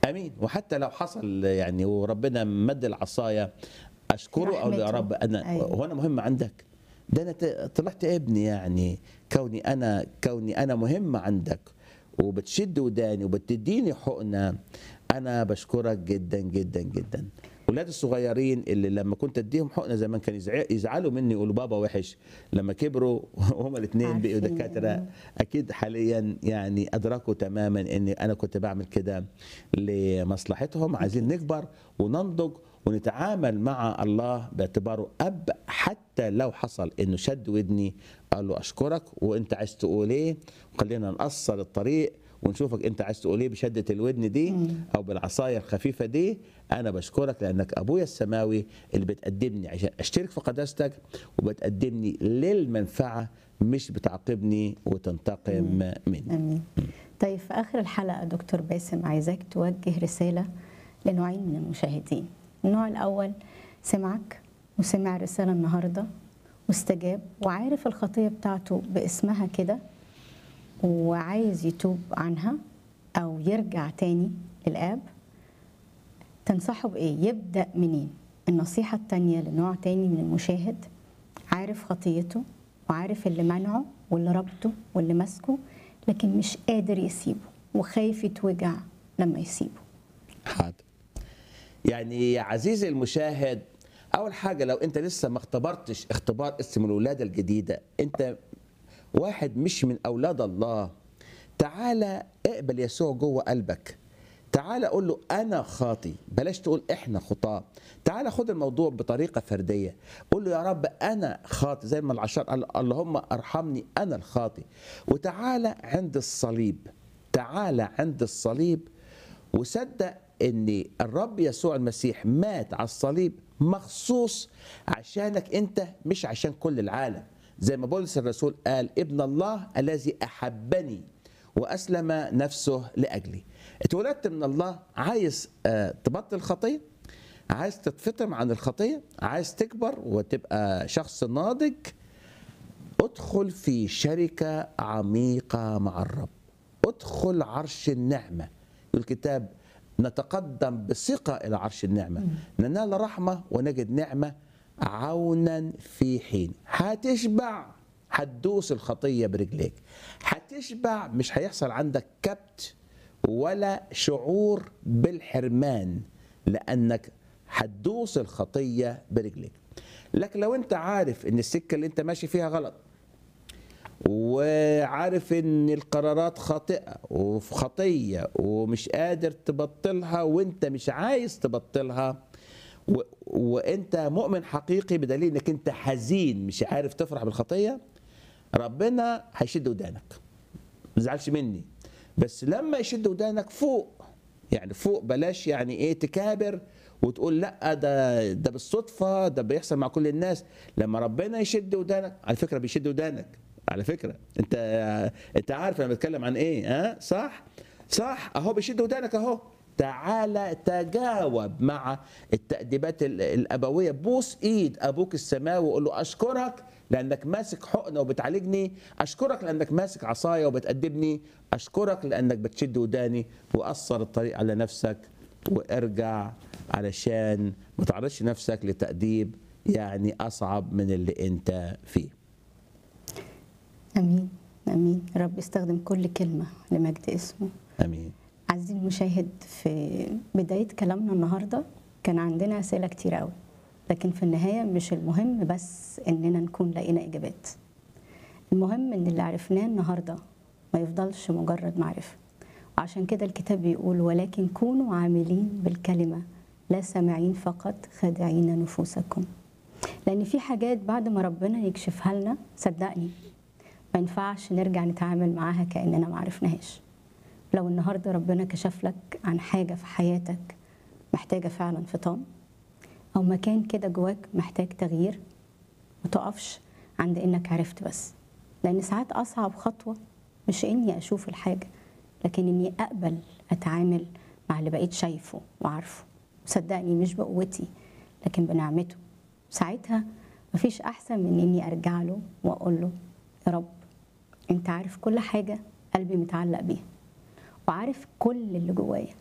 امين وحتى لو حصل يعني وربنا مد العصايه اشكره او يا رحمته. رب انا أيوة. هو انا مهم عندك ده انا ت- طلعت ابني يعني كوني انا كوني انا مهم عندك وبتشد وداني وبتديني حقنه انا بشكرك جدا جدا جدا ولاد الصغيرين اللي لما كنت اديهم حقنه زمان كانوا يزع- يزعلوا مني يقولوا بابا وحش لما كبروا وهما الاثنين بقوا عارفين. دكاتره اكيد حاليا يعني ادركوا تماما ان انا كنت بعمل كده لمصلحتهم عايزين نكبر وننضج ونتعامل مع الله باعتباره اب حتى لو حصل انه شد ودني قال له اشكرك وانت عايز تقول ايه خلينا نقصر الطريق ونشوفك انت عايز تقول ايه بشده الودن دي او بالعصايه الخفيفه دي انا بشكرك لانك ابويا السماوي اللي بتقدمني عشان اشترك في قداستك وبتقدمني للمنفعه مش بتعاقبني وتنتقم مني امين طيب في اخر الحلقه دكتور باسم عايزاك توجه رساله لنوعين من المشاهدين النوع الاول سمعك وسمع رساله النهارده واستجاب وعارف الخطيه بتاعته باسمها كده وعايز يتوب عنها او يرجع تاني للاب تنصحه بايه يبدا منين النصيحه التانيه لنوع تاني من المشاهد عارف خطيته وعارف اللي منعه واللي ربطه واللي ماسكه لكن مش قادر يسيبه وخايف يتوجع لما يسيبه حاضر يعني يا عزيزي المشاهد اول حاجه لو انت لسه ما اختبرتش اختبار اسم الولاده الجديده انت واحد مش من اولاد الله تعالى اقبل يسوع جوه قلبك تعالى قول له انا خاطي بلاش تقول احنا خطاه تعالى خد الموضوع بطريقه فرديه قول له يا رب انا خاطي زي ما العشار قال اللهم ارحمني انا الخاطي وتعالى عند الصليب تعالى عند الصليب وصدق ان الرب يسوع المسيح مات على الصليب مخصوص عشانك انت مش عشان كل العالم زي ما بولس الرسول قال ابن الله الذي احبني واسلم نفسه لاجلي اتولدت من الله عايز آه، تبطل خطيه عايز تتفطم عن الخطيه عايز تكبر وتبقى شخص ناضج ادخل في شركة عميقة مع الرب ادخل عرش النعمة الكتاب نتقدم بثقة إلى عرش النعمة ننال رحمة ونجد نعمة عونا في حين هتشبع هتدوس الخطية برجليك هتشبع مش هيحصل عندك كبت ولا شعور بالحرمان لأنك هتدوس الخطية برجليك لكن لو انت عارف ان السكة اللي انت ماشي فيها غلط وعارف ان القرارات خاطئه وفي خطيه ومش قادر تبطلها وانت مش عايز تبطلها و... وانت مؤمن حقيقي بدليل انك انت حزين مش عارف تفرح بالخطيه ربنا هيشد ودانك ما تزعلش مني بس لما يشد ودانك فوق يعني فوق بلاش يعني ايه تكابر وتقول لا ده ده بالصدفه ده بيحصل مع كل الناس لما ربنا يشد ودانك على فكره بيشد ودانك على فكره انت انت عارف انا بتكلم عن ايه ها صح صح اهو بيشد ودانك اهو تعالى تجاوب مع التأديبات ال- الأبوية بوس إيد أبوك السماوي وقول له أشكرك لأنك ماسك حقنة وبتعالجني أشكرك لأنك ماسك عصاية وبتأدبني أشكرك لأنك بتشد وداني وأثر الطريق على نفسك وارجع علشان ما تعرضش نفسك لتأديب يعني أصعب من اللي أنت فيه امين امين رب يستخدم كل كلمه لمجد اسمه أمين عزيزي المشاهد في بداية كلامنا النهاردة كان عندنا أسئلة كتير قوي لكن في النهاية مش المهم بس إننا نكون لقينا إجابات المهم إن اللي عرفناه النهاردة ما يفضلش مجرد معرفة وعشان كده الكتاب بيقول ولكن كونوا عاملين بالكلمة لا سامعين فقط خادعين نفوسكم لأن في حاجات بعد ما ربنا يكشفها لنا صدقني ما ينفعش نرجع نتعامل معاها كأننا ما عرفناهاش لو النهارده ربنا كشف لك عن حاجه في حياتك محتاجه فعلا فطام او مكان كده جواك محتاج تغيير ما تقفش عند انك عرفت بس لان ساعات اصعب خطوه مش اني اشوف الحاجه لكن اني اقبل اتعامل مع اللي بقيت شايفه وعارفه صدقني مش بقوتي لكن بنعمته ساعتها مفيش احسن من اني ارجع له واقول له يا رب انت عارف كل حاجه قلبي متعلق بيها وعارف كل اللي جوايا